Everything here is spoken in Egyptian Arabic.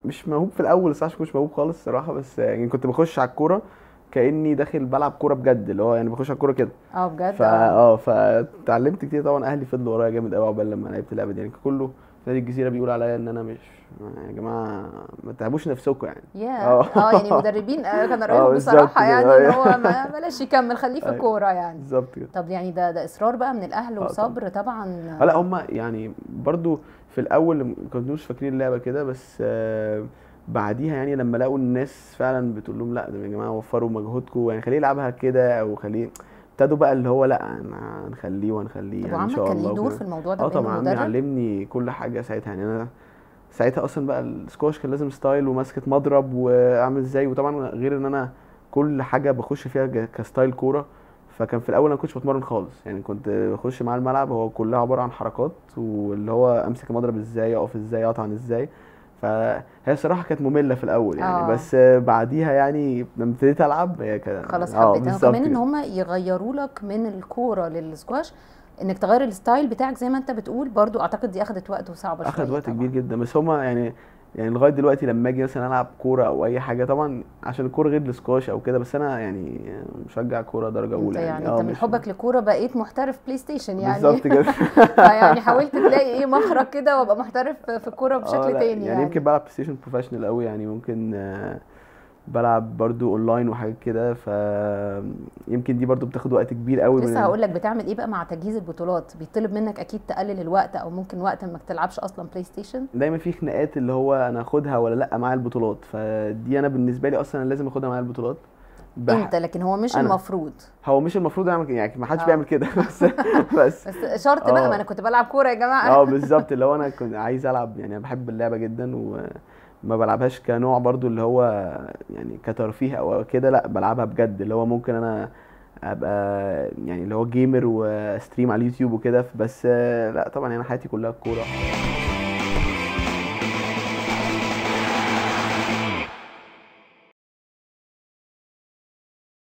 مش موهوب في الاول الصراحه مش موهوب خالص الصراحه بس يعني كنت بخش على الكوره كاني داخل بلعب كوره بجد اللي هو يعني بخش على الكوره كده اه بجد فا اه اه فتعلمت كتير طبعا اهلي فضلوا ورايا جامد قوي عقبال لما لعبت اللعبه دي يعني كله في نادي الجزيره بيقول عليا ان انا مش يا جماعه ما تعبوش نفسكم يعني يا اه. اه يعني مدربين آه، كانوا قرايبهم بالظبط بصراحه كده، يعني ان ايوه. هو ما بلاش يكمل خليه في ايوه. الكوره يعني بالظبط كده طب يعني ده ده اصرار بقى من الاهل اه طبعا وصبر طبعا اه لا هم يعني برضو في الاول ما كانوش فاكرين اللعبه كده بس آه، بعديها يعني لما لقوا الناس فعلا بتقول لهم لا ده يا جماعه وفروا مجهودكم يعني خليه يلعبها كده او خليه ابتدوا بقى اللي هو لا انا هنخليه وهنخليه طب يعني ان وعمك شاء كان الله ليه دور وكده في الموضوع ده اه بانه طبعا عمي مدرب علمني كل حاجه ساعتها يعني انا ساعتها اصلا بقى السكواش كان لازم ستايل وماسكه مضرب واعمل ازاي وطبعا غير ان انا كل حاجه بخش فيها ج- كستايل كوره فكان في الاول انا ما كنتش بتمرن خالص يعني كنت بخش مع الملعب هو كلها عباره عن حركات واللي هو امسك المضرب ازاي اقف ازاي اطعن ازاي فهي الصراحه كانت ممله في الاول يعني اه بس بعديها يعني لما ابتديت العب هي كان خلاص اه حبيتها بالظبط وكمان ان كده هم يغيروا لك من الكوره للسكواش انك تغير الستايل بتاعك زي ما انت بتقول برضو اعتقد دي اخدت وقت وصعبه اخد شويه وقت كبير طبعا جدا بس هما يعني يعني لغايه دلوقتي لما اجي مثلا العب كوره او اي حاجه طبعا عشان الكوره غير السكواش او كده بس انا يعني مشجع كوره درجه انت اولى يعني يعني اه انت من مش حبك للكوره بقيت محترف بلاي ستيشن يعني بالظبط كده فيعني حاولت تلاقي ايه مخرج كده وابقى محترف في الكوره اه بشكل لا تاني يعني يمكن يعني بلعب بلاي ستيشن بروفيشنال قوي يعني ممكن آه، بلعب برضو اونلاين وحاجات كده ف يمكن دي برضو بتاخد وقت كبير قوي لسه من هقول لك بتعمل ايه بقى مع تجهيز البطولات بيطلب منك اكيد تقلل الوقت او ممكن وقت انك تلعبش اصلا بلاي ستيشن دايما في خناقات اللي هو انا اخدها ولا لا معايا البطولات فدي انا بالنسبه لي اصلا أنا لازم اخدها معايا البطولات بح... انت لكن هو مش انا المفروض هو مش المفروض اعمل كده يعني ما حدش اه بيعمل كده بس بس بس شرط بقى ما اه انا كنت بلعب كوره يا جماعه اه بالظبط اللي هو انا كنت عايز العب يعني انا بحب اللعبه جدا وما بلعبهاش كنوع برضو اللي هو يعني كترفيه او كده لا بلعبها بجد اللي هو ممكن انا ابقى يعني اللي هو جيمر وستريم على اليوتيوب وكده بس لا طبعا انا حياتي كلها الكوره